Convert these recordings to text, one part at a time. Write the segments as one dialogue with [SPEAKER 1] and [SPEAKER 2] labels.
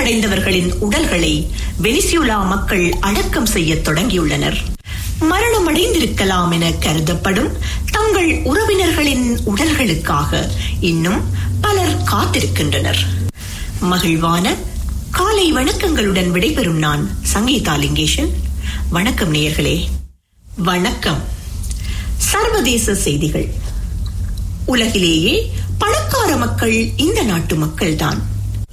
[SPEAKER 1] மரணமடைந்தவர்களின் உடல்களை வெனிசுலா மக்கள் அடக்கம் செய்ய தொடங்கியுள்ளனர் மரணமடைந்திருக்கலாம் என கருதப்படும் தங்கள் உறவினர்களின் உடல்களுக்காக இன்னும் பலர் காத்திருக்கின்றனர் மகிழ்வான காலை வணக்கங்களுடன் விடைபெறும் நான் சங்கீதா லிங்கேஷன் வணக்கம் நேயர்களே வணக்கம் சர்வதேச செய்திகள் உலகிலேயே பணக்கார மக்கள் இந்த நாட்டு மக்கள்தான்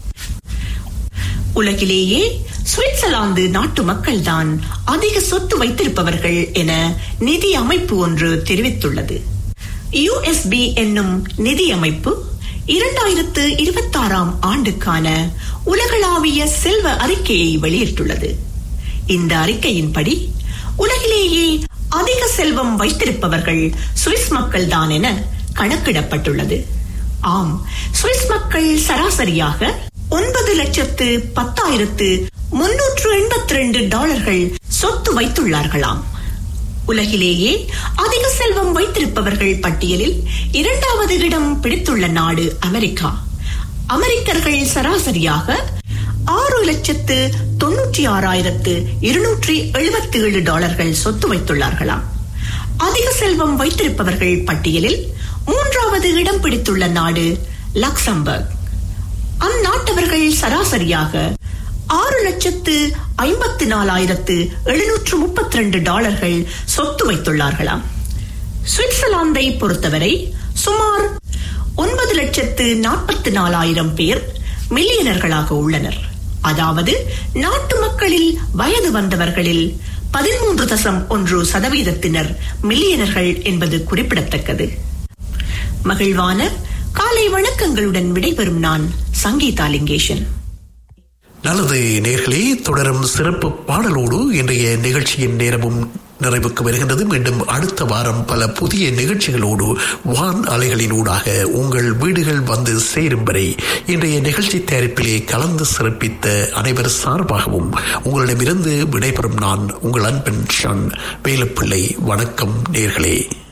[SPEAKER 1] உலகிலேயே சுவிட்சர்லாந்து நாட்டு மக்கள்தான் அதிக சொத்து வைத்திருப்பவர்கள் என நிதி அமைப்பு ஒன்று தெரிவித்துள்ளது யுஎஸ்பி என்னும் நிதி அமைப்பு இரண்டாயிரத்து இருபத்தாறாம் ஆண்டுக்கான உலகளாவிய செல்வ அறிக்கையை வெளியிட்டுள்ளது இந்த அறிக்கையின்படி உலகிலேயே அதிக செல்வம் வைத்திருப்பவர்கள் சுவிஸ் மக்கள்தான் என கணக்கிடப்பட்டுள்ளது ஆம் சுவிஸ் மக்கள் சராசரியாக ஒன்பது லட்சத்து பத்தாயிரத்து முன்னூற்று எண்பத்தி ரெண்டு டாலர்கள் சொத்து வைத்துள்ளார்களாம் உலகிலேயே அதிக செல்வம் வைத்திருப்பவர்கள் பட்டியலில் இரண்டாவது இடம் பிடித்துள்ள நாடு அமெரிக்கா அமெரிக்கர்கள் சராசரியாக ஆறு லட்சத்து தொன்னூற்றி ஆறாயிரத்து இருநூற்றி எழுபத்தி ஏழு டாலர்கள் சொத்து வைத்துள்ளார்களாம் அதிக செல்வம் வைத்திருப்பவர்கள் பட்டியலில் மூன்றாவது இடம் பிடித்துள்ள நாடு லக்சம்பர்க் அந்நாட்டவர்கள் சராசரியாக ஆறு லட்சத்து ஐம்பத்தி நாலாயிரத்து எழுநூற்று முப்பத்தி ரெண்டு டாலர்கள் சொத்து வைத்துள்ளார்களாம் சுவிட்சர்லாந்தை பொறுத்தவரை சுமார் ஒன்பது லட்சத்து நாற்பத்தி நாலாயிரம் பேர் மில்லியனர்களாக உள்ளனர் அதாவது நாட்டு மக்களில் வயது வந்தவர்களில் பதிமூன்று தசம் ஒன்று சதவீதத்தினர் மில்லியனர்கள் என்பது குறிப்பிடத்தக்கது மகிழ்வான காலை வணக்கங்களுடன் விடைபெறும் நான் சங்கீதா லிங்கேஷன்
[SPEAKER 2] நல்லது நேர்களே தொடரும் சிறப்பு பாடலோடு இன்றைய நிகழ்ச்சியின் நேரமும் நிறைவுக்கு வருகின்றது மீண்டும் அடுத்த வாரம் பல புதிய நிகழ்ச்சிகளோடு வான் அலைகளினூடாக உங்கள் வீடுகள் வந்து சேரும் வரை இன்றைய நிகழ்ச்சி தயாரிப்பிலே கலந்து சிறப்பித்த அனைவர் சார்பாகவும் உங்களிடமிருந்து விடைபெறும் நான் உங்கள் அன்பன் ஷான் வேலுப்பிள்ளை வணக்கம் நேர்களே